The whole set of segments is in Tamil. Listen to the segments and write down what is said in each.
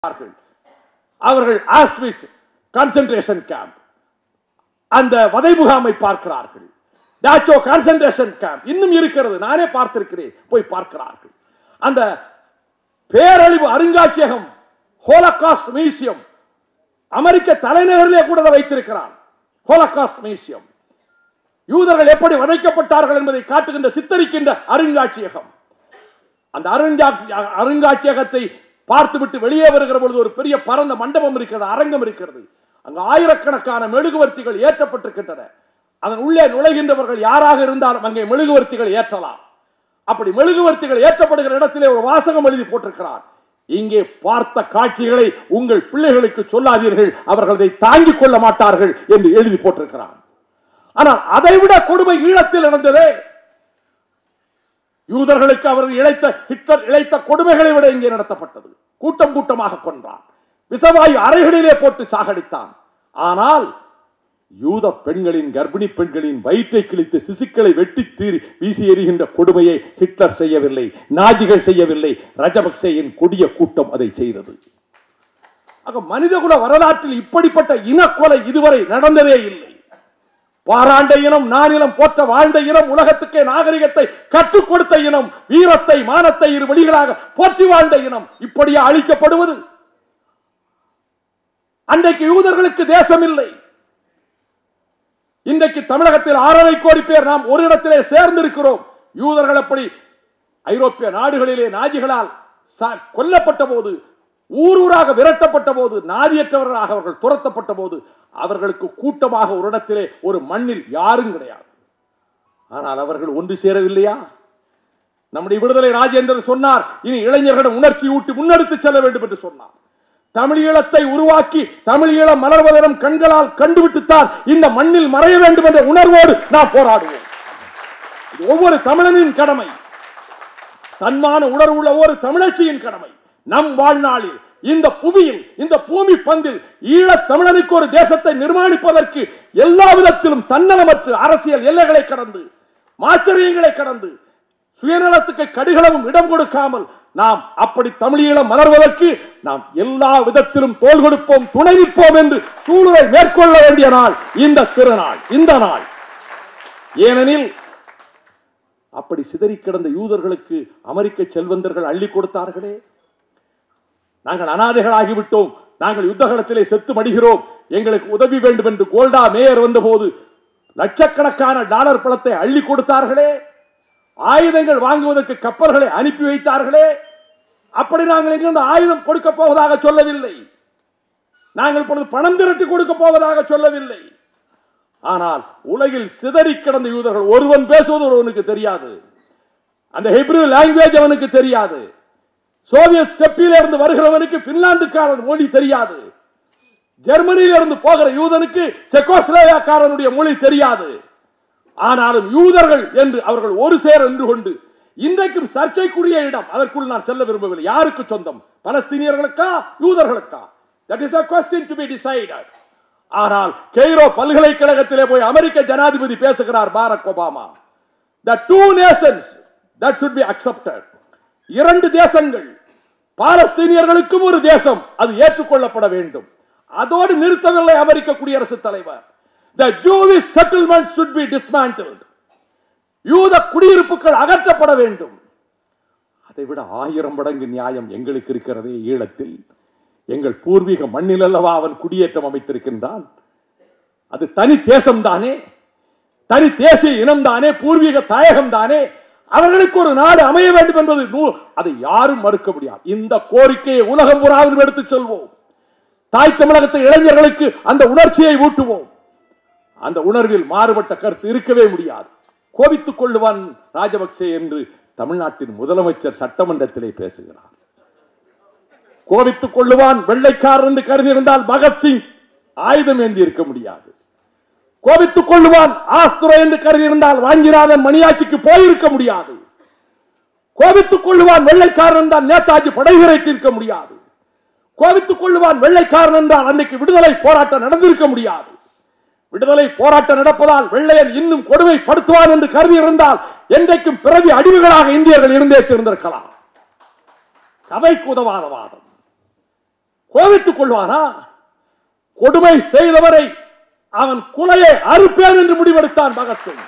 பார்க்கிறார்கள். அவர்கள் ஆஸ்விஸ் கான்சென்ட்ரேஷன் கேம்ப் அந்த வதை முகாமை பார்க்கிறார்கள் டாச்சோ கான்சென்ட்ரேஷன் கேம்ப் இன்னும் இருக்கிறது நானே பார்த்திருக்கிறேன் போய் பார்க்கிறார்கள் அந்த பேரழிவு அருங்காட்சியகம் ஹோலகாஸ்ட் மியூசியம் அமெரிக்க தலைநகரிலே கூட அதை வைத்திருக்கிறான் ஹோலகாஸ்ட் மியூசியம் யூதர்கள் எப்படி வதைக்கப்பட்டார்கள் என்பதை காட்டுகின்ற சித்தரிக்கின்ற அருங்காட்சியகம் அந்த அருங்கா- அருங்காட்சியகத்தை பார்த்துவிட்டு வெளியே வருகிற பொழுது ஒரு பெரிய பரந்த மண்டபம் இருக்கிறது அரங்கம் இருக்கிறது அங்கு ஆயிரக்கணக்கான மெழுகுவர்த்திகள் ஏற்றப்பட்டிருக்கின்றன அதன் உள்ளே நுழைகின்றவர்கள் யாராக இருந்தாலும் அங்கே மெழுகுவர்த்திகள் ஏற்றலாம் அப்படி மெழுகுவர்த்திகள் ஏற்றப்படுகிற இடத்திலே ஒரு வாசகம் எழுதி போட்டிருக்கிறார் இங்கே பார்த்த காட்சிகளை உங்கள் பிள்ளைகளுக்கு சொல்லாதீர்கள் அவர்கள் அதை தாங்கிக் கொள்ள மாட்டார்கள் என்று எழுதி போட்டிருக்கிறார் ஆனால் அதைவிட கொடுமை ஈழத்தில் நடந்ததே யூதர்களுக்கு அவர்கள் இழைத்த ஹிட்லர் இழைத்த கொடுமைகளை விட இங்கே நடத்தப்பட்டது கூட்டம் கூட்டமாக கொன்றான் விசவாயு அறைகளிலே போட்டு சாகடித்தான் ஆனால் யூத பெண்களின் கர்ப்பிணி பெண்களின் வயிற்றை கிழித்து சிசுக்களை வெட்டி தீரி வீசி எறிகின்ற கொடுமையை ஹிட்லர் செய்யவில்லை நாஜிகள் செய்யவில்லை ரஜபக்சேயின் கொடிய கூட்டம் அதை செய்தது ஆக மனிதகுல வரலாற்றில் இப்படிப்பட்ட இனக்கொலை இதுவரை நடந்ததே இல்லை பாராண்ட இனம் நானிலம் போற்ற வாழ்ந்த இனம் உலகத்துக்கே நாகரிகத்தை கற்றுக் கொடுத்த இனம் வீரத்தை மானத்தை இரு வழிகளாக போற்றி வாழ்ந்த இனம் இப்படியா அழிக்கப்படுவது அன்றைக்கு யூதர்களுக்கு தேசம் இல்லை இன்றைக்கு தமிழகத்தில் ஆறரை கோடி பேர் நாம் ஒரு இடத்திலே சேர்ந்திருக்கிறோம் யூதர்கள் எப்படி ஐரோப்பிய நாடுகளிலே நாஜிகளால் ச- கொல்லப்பட்ட போது ஊர் ஊராக விரட்டப்பட்ட போது நாதியற்றவர்களாக அவர்கள் துரத்தப்பட்ட போது அவர்களுக்கு கூட்டமாக ஒரு இடத்திலே ஒரு மண்ணில் யாரும் கிடையாது ஆனால் அவர்கள் ஒன்று சேரவில்லையா நம்முடைய விடுதலை ராஜேந்திரன் சொன்னார் இனி இளைஞர்களிடம் உணர்ச்சி ஊட்டி முன்னெடுத்து செல்ல வேண்டும் என்று சொன்னார் தமிழீழத்தை உருவாக்கி தமிழீழம் மலர்வதனம் கண்களால் கண்டுவிட்டுத்தான் இந்த மண்ணில் மறைய வேண்டும் என்ற உணர்வோடு நாம் போராடுவோம் இது ஒவ்வொரு தமிழனின் கடமை தன்மான உணர்வுள்ள ஒரு தமிழச்சியின் கடமை நம் வாழ்நாளில் இந்த புவியில் இந்த பூமி பந்தில் ஈழத் தமிழனுக்கு ஒரு தேசத்தை நிர்மாணிப்பதற்கு எல்லா விதத்திலும் தன்னலமற்று அரசியல் எல்லைகளை கடந்து மாச்சரியங்களை கடந்து சுயநலத்துக்கு கடிகளவும் இடம் கொடுக்காமல் நாம் அப்படி தமிழீழம் மலர்வதற்கு நாம் எல்லா விதத்திலும் தோள் கொடுப்போம் துணை நிற்போம் என்று சூழலை மேற்கொள்ள வேண்டிய நாள் இந்த திருநாள் இந்த நாள் ஏனெனில் அப்படி சிதறி கிடந்த யூதர்களுக்கு அமெரிக்க செல்வந்தர்கள் அள்ளி கொடுத்தார்களே நாங்கள் அனாதைகள் ஆகிவிட்டோம் நாங்கள் யுத்தகலத்திலே செத்து மடிகிறோம் எங்களுக்கு உதவி வேண்டும் என்று கோல்டா மேயர் வந்தபோது லட்சக்கணக்கான டாலர் பணத்தை அள்ளி கொடுத்தார்களே ஆயுதங்கள் வாங்குவதற்கு கப்பல்களை அனுப்பி வைத்தார்களே அப்படி நாங்கள் எங்கிருந்து ஆயுதம் கொடுக்க போவதாக சொல்லவில்லை நாங்கள் இப்பொழுது பணம் திரட்டி கொடுக்க போவதாக சொல்லவில்லை ஆனால் உலகில் சிதறி கிடந்த யூதர்கள் ஒருவன் பேசுவது ஒருவனுக்கு தெரியாது அந்த ஹெப்ரூ லாங்குவேஜ் அவனுக்கு தெரியாது சோவியத் ஸ்டெப்பில இருந்து வருகிறவனுக்கு பின்லாந்துக்காரன் மொழி தெரியாது ஜெர்மனியில இருந்து போகிற யூதனுக்கு செக்கோஸ்லேவியாக்காரனுடைய மொழி தெரியாது ஆனாலும் யூதர்கள் என்று அவர்கள் ஒரு சேர நின்று கொண்டு இன்றைக்கும் சர்ச்சைக்குரிய இடம் அதற்குள் நான் செல்ல விரும்பவில்லை யாருக்கு சொந்தம் பலஸ்தீனியர்களுக்கா யூதர்களுக்கா that is a question to be decided ஆனால் கெய்ரோ பல்கலைக்கழகத்திலே போய் அமெரிக்க ஜனாதிபதி பேசுகிறார் Barack Obama the two nations that should be accepted இரண்டு தேசங்கள் பாலஸ்தீனியர்களுக்கும் ஒரு தேசம் அது ஏற்றுக்கொள்ளப்பட வேண்டும் அதோடு நிறுத்தவில்லை அமெரிக்க குடியரசுத் தலைவர் the jewish settlement should be dismantled யூத குடியிருப்புகள் அகற்றப்பட வேண்டும் அதை விட ஆயிரம் மடங்கு நியாயம் எங்களுக்கு இருக்கிறதே ஈழத்தில் எங்கள் பூர்வீக மண்ணில் அல்லவா அவன் குடியேற்றம் அமைத்திருக்கின்றான் அது தனி தேசம் தானே தனி தேசிய இனம் தானே பூர்வீக தாயகம் தானே அவர்களுக்கு ஒரு நாடு அமைய வேண்டும் என்பது நூ- அதை யாரும் மறுக்க முடியாது இந்த கோரிக்கையை உலகம் புறாவிலும் எடுத்துச் செல்வோம் தாய் தமிழகத்து இளைஞர்களுக்கு அந்த உணர்ச்சியை ஊட்டுவோம் அந்த உணர்வில் மாறுபட்ட கருத்து இருக்கவே முடியாது கோபித்துக் கொள்ளுவான் ராஜபக்சே என்று தமிழ்நாட்டின் முதலமைச்சர் சட்டமன்றத்திலே பேசுகிறார் கோபித்துக் கொள்ளுவான் வெள்ளைக்காரர் என்று கருதியிருந்தால் பகத்சிங் ஆயுதம் ஏந்தி இருக்க முடியாது கோபித்துக் கொள்ளுவான் ஆஸ்துரை என்று கருதியிருந்தால் வாங்கிநாதன் மணியாட்சிக்கு போயிருக்க முடியாது கோபித்துக் கொள்ளுவான் வெள்ளைக்காரன் என்றால் நேதாஜி படைகிறேற்றி இருக்க முடியாது கோபித்துக் கொள்ளுவான் வெள்ளைக்காரன் என்றால் அன்னைக்கு விடுதலை போராட்டம் நடந்திருக்க முடியாது விடுதலை போராட்டம் நடப்பதால் வெள்ளையன் இன்னும் கொடுமைப்படுத்துவான் என்று கருதி இருந்தால் என்றைக்கும் பிறவி அடிவுகளாக இந்தியர்கள் இருந்தே இருந்திருக்கலாம் கதைக்கு உதவாத வாதம் கோபித்துக் கொள்வானா கொடுமை செய்தவரை அவன் குலையை அறுப்பேன் என்று முடிவெடுத்தான் பகத்சிங்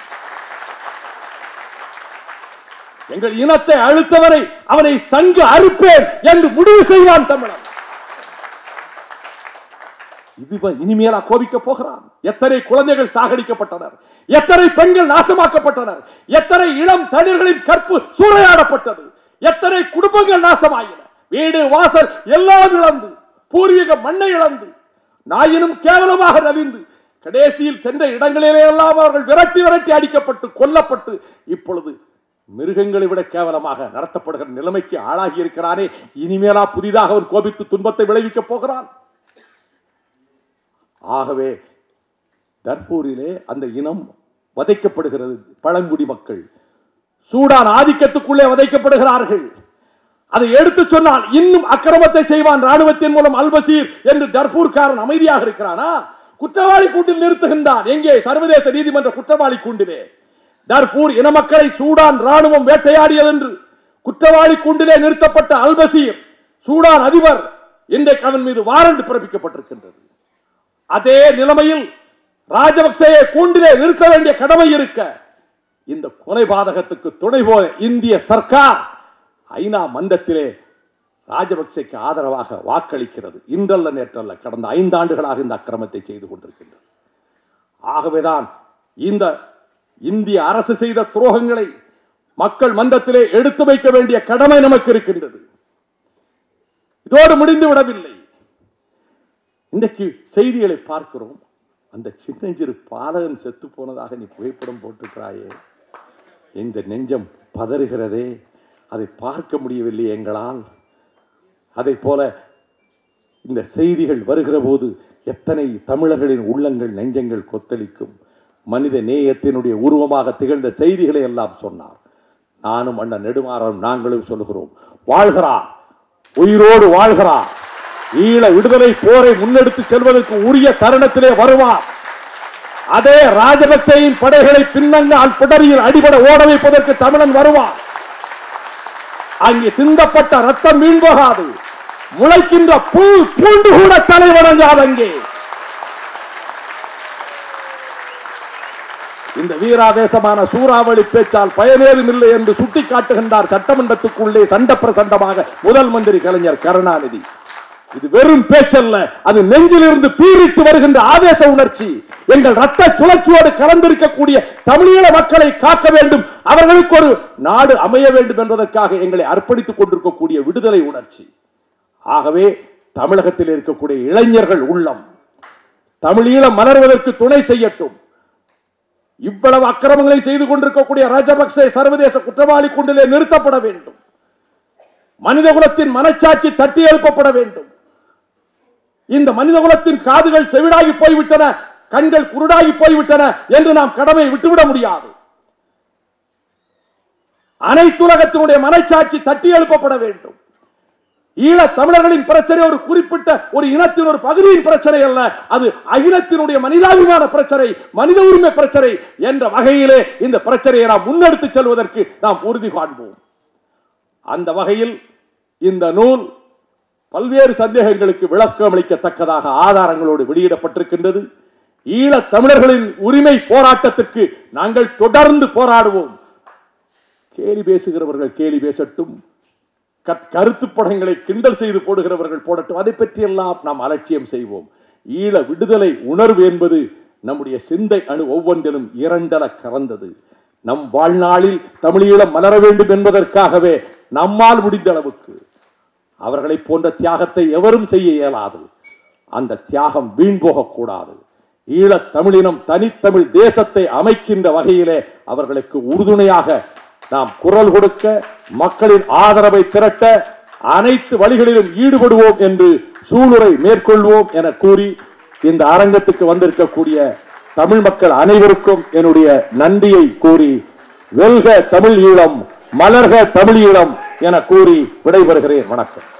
எங்கள் இனத்தை அழுத்தவரை அவனை சங்கு அறுப்பேன் என்று முடிவு செய்வான் தமிழன் இது இனிமேலா கோபிக்க போகிறான் எத்தனை குழந்தைகள் சாகடிக்கப்பட்டனர் எத்தனை பெண்கள் நாசமாக்கப்பட்டனர் எத்தனை இளம் தண்ணீர்களின் கற்பு சூறையாடப்பட்டது எத்தனை குடும்பங்கள் நாசமாயின வீடு வாசல் எல்லாம் இழந்து பூர்வீக மண்ணை இழந்து நாயினும் கேவலமாக நலிந்து கடைசியில் சென்ற இடங்களிலே எல்லாம் அவர்கள் விரட்டி விரட்டி அடிக்கப்பட்டு கொல்லப்பட்டு இப்பொழுது மிருகங்களை விட கேவலமாக நடத்தப்படுகிற நிலைமைக்கு ஆளாகி இருக்கிறானே இனிமேலா புதிதாக அவன் கோபித்து துன்பத்தை விளைவிக்கப் போகிறான் ஆகவே தர்பூரிலே அந்த இனம் வதைக்கப்படுகிறது பழங்குடி மக்கள் சூடான் ஆதிக்கத்துக்குள்ளே வதைக்கப்படுகிறார்கள் அதை எடுத்து சொன்னால் இன்னும் அக்கிரமத்தை செய்வான் ராணுவத்தின் மூலம் அல்பசீர் என்று தர்பூர்காரன் அமைதியாக இருக்கிறானா குற்றவாளி கூண்டில் நிறுத்துகின்றான் எங்கே சர்வதேச நீதிமன்ற குற்றவாளி கூண்டிலே தர்பூர் இன மக்களை சூடான் ராணுவம் வேட்டையாடியது என்று குற்றவாளி கூண்டிலே நிறுத்தப்பட்ட அல்பசீர் சூடான் அதிபர் இன்றைக்கு அவன் மீது வாரண்ட் பிறப்பிக்கப்பட்டிருக்கின்றது அதே நிலைமையில் ராஜபக்சேயை கூண்டிலே நிறுத்த வேண்டிய கடமை இருக்க இந்த கொலை பாதகத்துக்கு துணை போன இந்திய சர்க்கார் ஐநா மன்றத்திலே ராஜபக்சேக்கு ஆதரவாக வாக்களிக்கிறது இன்றல்ல நேற்றல்ல கடந்த ஐந்தாண்டுகளாக இந்த அக்கிரமத்தை செய்து கொண்டிருக்கின்றது ஆகவேதான் இந்த இந்திய அரசு செய்த துரோகங்களை மக்கள் மன்றத்திலே எடுத்து வைக்க வேண்டிய கடமை நமக்கு இருக்கின்றது இதோடு முடிந்து விடவில்லை இன்றைக்கு செய்திகளை பார்க்கிறோம் அந்த சின்னஞ்சிறு பாலகன் செத்து போனதாக நீ புகைப்படம் போட்டிருக்கிறாயே இந்த நெஞ்சம் பதறுகிறதே அதை பார்க்க முடியவில்லை எங்களால் அதை போல இந்த செய்திகள் வருகிற போது எத்தனை தமிழர்களின் உள்ளங்கள் நெஞ்சங்கள் கொத்தளிக்கும் மனித நேயத்தினுடைய உருவமாக திகழ்ந்த செய்திகளை எல்லாம் சொன்னார் நானும் அண்ணன் நெடுமாறன் நாங்களும் சொல்லுகிறோம் வாழ்கிறார் உயிரோடு வாழ்கிறார் ஈழ விடுதலை போரை முன்னெடுத்து செல்வதற்கு உரிய தருணத்திலே வருவார் அதே ராஜபக்சேயின் படைகளை பின்னங்கால் பிடரியில் அடிபட ஓட வைப்பதற்கு தமிழன் வருவார் அங்கே சிந்தப்பட்ட ரத்தம் வீண் போகாது முளைக்கின்ற புல் பூண்டு கூட தலை வணங்காது அங்கே இந்த வீராவேசமான சூறாவளி பேச்சால் பயனேதும் இல்லை என்று சுட்டிக்காட்டுகின்றார் சட்டமன்றத்துக்குள்ளே சண்ட பிரசண்டமாக முதல் மந்திரி கலைஞர் கருணாநிதி இது வெறும் பேச்சல்ல அது நெஞ்சிலிருந்து பீரிட்டு வருகின்ற ஆவேச உணர்ச்சி எங்கள் ரத்த சுழற்சியோடு கலந்திருக்கக்கூடிய தமிழீழ மக்களை காக்க வேண்டும் அவர்களுக்கு ஒரு நாடு அமைய வேண்டும் என்பதற்காக எங்களை அர்ப்பணித்துக் கொண்டிருக்கக்கூடிய விடுதலை உணர்ச்சி ஆகவே தமிழகத்தில் இருக்கக்கூடிய இளைஞர்கள் உள்ளம் தமிழீழம் மலர்வதற்கு துணை செய்யட்டும் இவ்வளவு அக்கிரமங்களை செய்து கொண்டிருக்கக்கூடிய ராஜபக்சே சர்வதேச குற்றவாளி குண்டிலே நிறுத்தப்பட வேண்டும் மனிதகுலத்தின் மனச்சாட்சி தட்டி எழுப்பப்பட வேண்டும் இந்த மனிதகுலத்தின் காதுகள் செவிடாகி போய்விட்டன கண்கள் குருடாகி போய்விட்டன என்று நாம் கடமை விட்டுவிட முடியாது அனைத்துலகத்தினுடைய மனச்சாட்சி தட்டி எழுப்பப்பட வேண்டும் ஈழ தமிழர்களின் பிரச்சனை ஒரு குறிப்பிட்ட ஒரு இனத்தின் ஒரு பகுதியின் பிரச்சனை அல்ல அது அகிலத்தினுடைய மனிதாபிமான பிரச்சனை மனித உரிமை பிரச்சனை என்ற வகையிலே இந்த பிரச்சனையை நாம் முன்னெடுத்து செல்வதற்கு நாம் உறுதி காண்போம் அந்த வகையில் இந்த நூல் பல்வேறு சந்தேகங்களுக்கு விளக்கம் அளிக்கத்தக்கதாக ஆதாரங்களோடு வெளியிடப்பட்டிருக்கின்றது ஈழ தமிழர்களின் உரிமை போராட்டத்துக்கு நாங்கள் தொடர்ந்து போராடுவோம் கேலி பேசுகிறவர்கள் கேலி பேசட்டும் கத்- கருத்து படங்களை கிண்டல் செய்து போடுகிறவர்கள் போடட்டும் அதை பற்றியெல்லாம் நாம் அலட்சியம் செய்வோம் ஈழ விடுதலை உணர்வு என்பது நம்முடைய சிந்தை அணு ஒவ்வொன்றிலும் இரண்டல கலந்தது நம் வாழ்நாளில் தமிழீழம் மலர வேண்டும் என்பதற்காகவே நம்மால் முடிந்த அளவுக்கு அவர்களை போன்ற தியாகத்தை எவரும் செய்ய இயலாது அந்த தியாகம் வீண் போகக்கூடாது ஈழத் தமிழினம் தனித்தமிழ் தேசத்தை அமைக்கின்ற வகையிலே அவர்களுக்கு உறுதுணையாக நாம் குரல் கொடுக்க மக்களின் ஆதரவை திரட்ட அனைத்து வழிகளிலும் ஈடுபடுவோம் என்று சூளுரை மேற்கொள்வோம் என கூறி இந்த அரங்கத்துக்கு வந்திருக்கக்கூடிய தமிழ் மக்கள் அனைவருக்கும் என்னுடைய நன்றியை கூறி வெல்க தமிழ் ஈழம் மலர்க தமிழ் ஈழம் என கூறி விடைபெறுகிறேன் வணக்கம்